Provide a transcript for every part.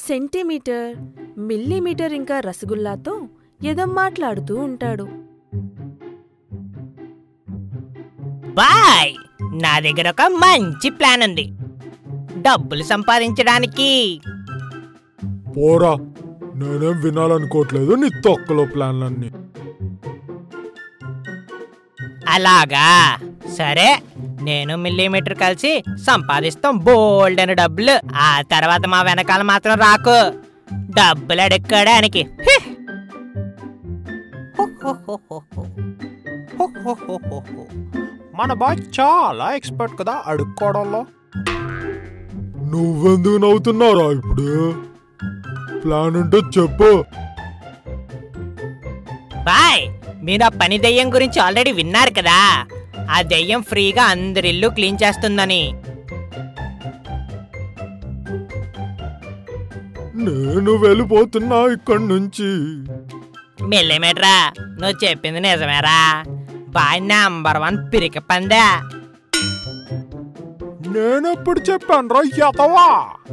Centimetre millimetre ఇంకా రసగుల్లాతో ఏదో మాట్లాడుతూ ఉంటాడు బాయ్ నా దగ్గర ఒక మంచి ప్లాన్ ఉంది డబ్బులు సంపాదించడానికి పోరా నేనేం వినాలనుకోవట్లేదు నీ తొక్కలో ప్లాన్లన్నీ అలాగా సరే నేను మిల్లీమీటర్ కలిసి సంపాదిస్తాం బోల్డ్ అని డబ్బులు ఆ తర్వాత మా వెనకాల మాత్రం రాకు డబ్బులు అడుక్కోడానికి హి! మన బాయ్ చాలా ఎక్స్పర్ట్ కదా అడుక్కోవడంలో నువ్వెందుకు నవ్వుతున్నారా ఇప్పుడు ప్లాన్ ఉంటే చెప్పు బాయ్ మీరు ఆ పని దెయ్యం గురించి ఆల్రెడీ విన్నారు కదా ఆ దెయ్యం ఫ్రీగా అందరి ఇల్లు క్లీన్ చేస్తుందని నేను వెళ్ళిపోతున్నా ఇక్కడి నుంచి మిల్లీమీటరా నువ్వు చెప్పింది నిజమేరా బాయ్ నెంబర్ వన్ పిరిక పందా నేనెప్పుడు చెప్పాను రా ఎతవా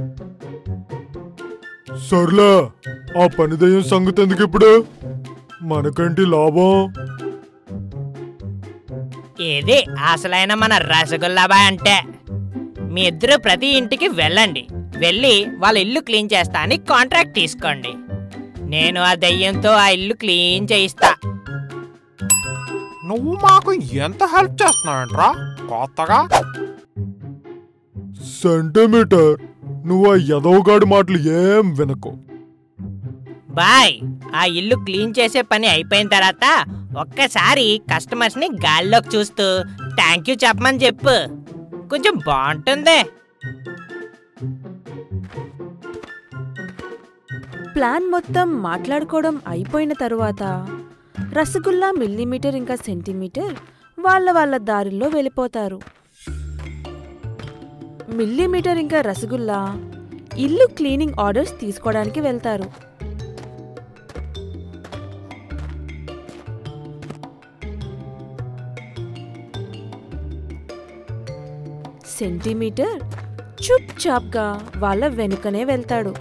సర్లే ఆ పని దయ్యం సంగతి ఎందుకు ఇప్పుడు మనకేంటి లాభం ఇది అసలైన మన రసగుల్లా బాయ్ అంటే మీ ఇద్దరు ప్రతి ఇంటికి వెళ్ళండి వెళ్ళి వాళ్ళ ఇల్లు క్లీన్ చేస్తా అని కాంట్రాక్ట్ తీసుకోండి నేను ఆ దయ్యంతో ఆ ఇల్లు క్లీన్ చేయిస్తా నువ్వు మాకు ఎంత హెల్ప్ చేస్తున్నావంట్రా కొత్తగా సెంటీమీటర్ నువ్వు ఆ ఎదవగాడి మాటలు ఏం వినకు బాయ్ ఆ ఇల్లు క్లీన్ చేసే పని అయిపోయిన తర్వాత ఒక్కసారి కస్టమర్స్ ని గాల్లోకి చూస్తూ థ్యాంక్ యూ చెప్పమని చెప్పు కొంచెం బాగుంటుంది ప్లాన్ మొత్తం మాట్లాడుకోవడం అయిపోయిన తరువాత రసగుల్లా మిల్లీమీటర్ ఇంకా సెంటీమీటర్ వాళ్ళ వాళ్ళ దారిలో వెళ్ళిపోతారు మిల్లీమీటర్ ఇంకా రసగుల్లా ఇల్లు క్లీనింగ్ ఆర్డర్స్ తీసుకోవడానికి వెళ్తారు సెంటీమీటర్ చుప్ చాప్గా వాళ్ళ వెనుకనే వెళ్తాడు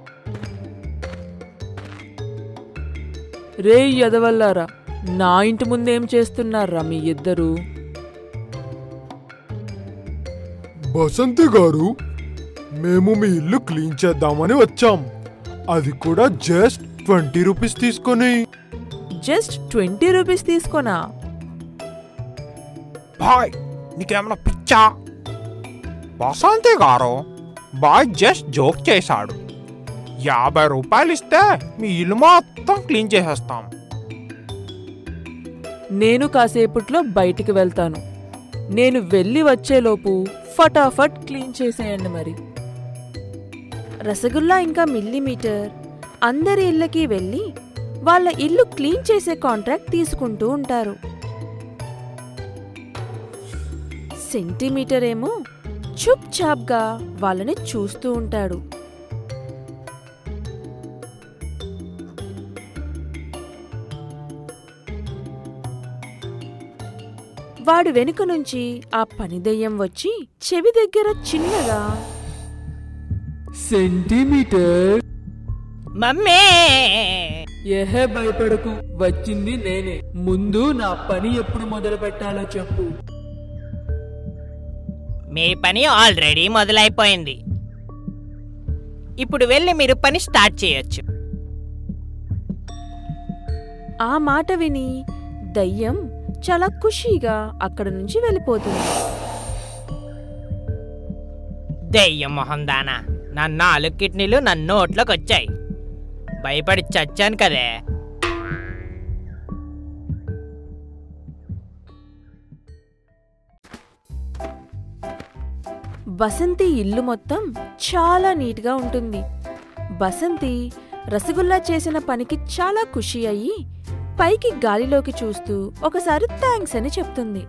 రే ఎదవల్లారా నా ఇంటి ముందేం చేస్తున్నారా మీ ఇద్దరు బసంతి గారు మేము మీ ఇల్లు క్లీన్ చేద్దామని వచ్చాం అది కూడా జస్ట్ ట్వంటీ రూపీస్ తీసుకొని జస్ట్ ట్వంటీ రూపీస్ తీసుకోనా బాయ్ నీకేమైనా పిచ్చా వసంతి గారు బాయ్ జస్ట్ జోక్ చేశాడు యాభై రూపాయలు ఇస్తే మీ ఇల్లు మొత్తం క్లీన్ చేసేస్తాం నేను కాసేపట్లో బయటికి వెళ్తాను నేను వెళ్ళి వచ్చేలోపు ఫటాఫట్ క్లీన్ చేసేయండి మరి రసగుల్లా ఇంకా మిల్లీమీటర్ అందరి ఇళ్ళకి వెళ్ళి వాళ్ళ ఇల్లు క్లీన్ చేసే కాంట్రాక్ట్ తీసుకుంటూ ఉంటారు సెంటీమీటర్ ఏమో చుప్ చాప్గా వాళ్ళని చూస్తూ ఉంటాడు వాడు వెనుక నుంచి ఆ పని దెయ్యం వచ్చి చెవి దగ్గర చిన్నగా సెంటీమీటర్ మమ్మీ ఏహే భయపడకు వచ్చింది నేనే ముందు నా పని ఎప్పుడు మొదలు పెట్టాలో చెప్పు మీ పని ఆల్రెడీ మొదలైపోయింది ఇప్పుడు వెళ్ళి మీరు పని స్టార్ట్ చేయొచ్చు ఆ మాట విని దయ్యం చాలా ఖుషీగా అక్కడ నుంచి వెళ్ళిపోతుంది దెయ్యం మొహం దానా నా నాలుగు కిడ్నీలు నా నోట్లోకి వచ్చాయి భయపడి చచ్చాను కదే బసంతి ఇల్లు మొత్తం చాలా నీట్గా ఉంటుంది బసంతి రసగుల్లా చేసిన పనికి చాలా ఖుషి అయ్యి పైకి గాలిలోకి చూస్తూ ఒకసారి థ్యాంక్స్ అని చెప్తుంది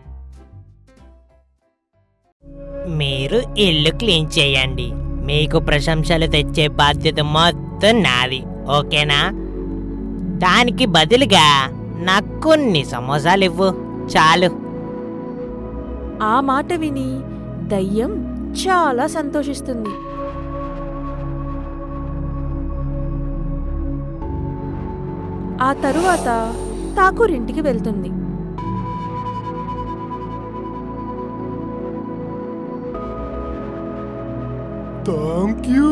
మీరు ఇల్లు క్లీన్ చేయండి మీకు ప్రశంసలు తెచ్చే బాధ్యత మొత్తం నాది ఓకేనా దానికి బదులుగా నాకు కొన్ని సమోసాలు ఇవ్వు చాలు ఆ మాట విని దయ్యం చాలా సంతోషిస్తుంది ఆ తరువాత ఠాకూర్ ఇంటికి వెళ్తుంది థ్యాంక్ యూ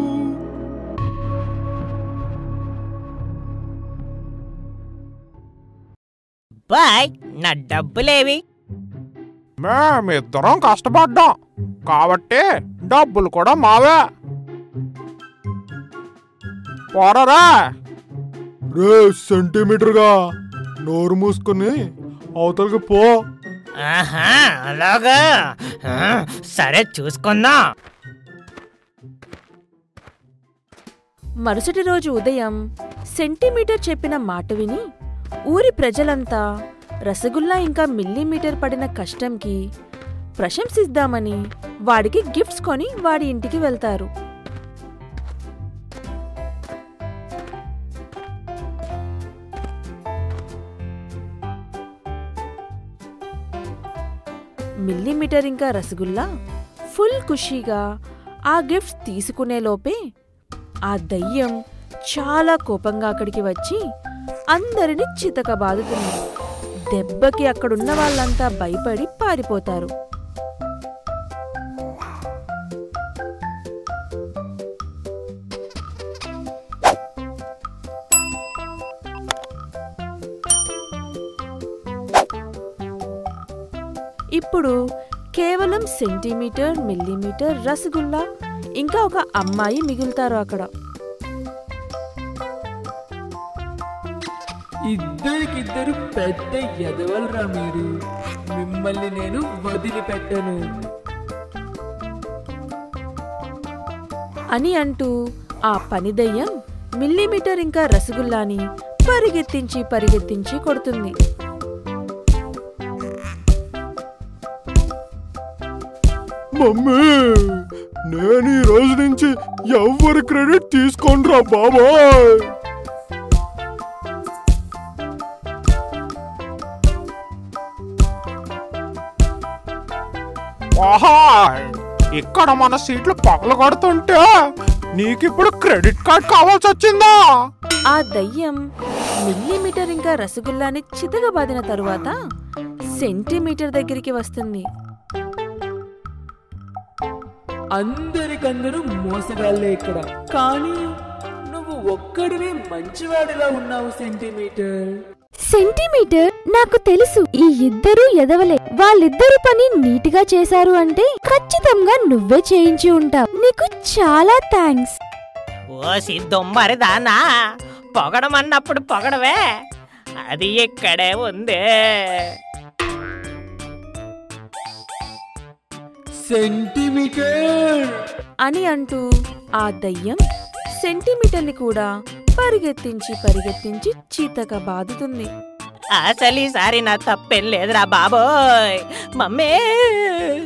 బాయ్ నా డబ్బులేవి మేమిద్దరం కష్టపడ్డాం కాబట్టి డబ్బులు కూడా మావే పోరరా రే సెంటీమీటర్గా నోరు మూసుకుని అవతలకి పో ఆహా అలాగా ఆ, సరే చూసుకుందాం మరుసటి రోజు ఉదయం సెంటీమీటర్ చెప్పిన మాట విని ఊరి ప్రజలంతా రసగుల్లా ఇంకా మిల్లీమీటర్ పడిన కష్టంకి ప్రశంసిద్దామని వాడికి గిఫ్ట్స్ కొని వాడి ఇంటికి వెళ్తారు మిల్లీమీటర్ ఇంకా రసగుల్లా ఫుల్ ఖుషీగా ఆ గిఫ్ట్స్ తీసుకునే లోపే ఆ దయ్యం చాలా కోపంగా అక్కడికి వచ్చి అందరిని చితక బాదుతుంది దెబ్బకి అక్కడున్న వాళ్ళంతా భయపడి పారిపోతారు ఇప్పుడు కేవలం సెంటీమీటర్ మిల్లీమీటర్ రసగుల్లా ఇంకా ఒక అమ్మాయి మిగులుతారు అక్కడ ఇద్దరికిద్దరు పెద్ద ఎదవలరా మీరు మిమ్మల్ని నేను వదిలిపెట్టను అని అంటూ ఆ పని దయ్యం మిల్లీమీటర్ ఇంకా రసగుల్లాని పరిగెత్తించి పరిగెత్తించి కొడుతుంది మమ్మీ నేను ఈ రోజు నుంచి ఎవ్వరి క్రెడిట్ తీసుకోనరా బాబాయ్ ఆహా ఇక్కడ మన సీట్లు పగలు కొడుతుంటే నీకిప్పుడు క్రెడిట్ కార్డ్ కావాల్సి వచ్చిందా ఆ దయ్యం మిల్లీమీటర్ ఇంకా రసగుల్లాని చితగబాదిన తరువాత సెంటీమీటర్ దగ్గరికి వస్తుంది అందరికందరూ మోసగాళ్ళే ఇక్కడ కానీ నువ్వు ఒక్కడివే మంచివాడిలా ఉన్నావు సెంటీమీటర్ సెంటీమీటర్ నాకు తెలుసు ఈ ఇద్దరు ఎదవలే వాళ్ళిద్దరు పని నీట్గా చేశారు అంటే ఖచ్చితంగా నువ్వే చేయించి ఉంటావు నీకు చాలా థ్యాంక్స్ ఓసి దొమ్మరి దానా పొగడమన్నప్పుడు పొగడవే అది ఇక్కడే ఉంది సెంటీమీటర్ అని అంటూ ఆ దయ్యం సెంటీమీటర్ని కూడా పరిగెత్తించి పరిగెత్తించి చీతక బాదుతుంది అసలు ఈసారి నా తప్పేం లేదురా బాబోయ్ మమ్మీ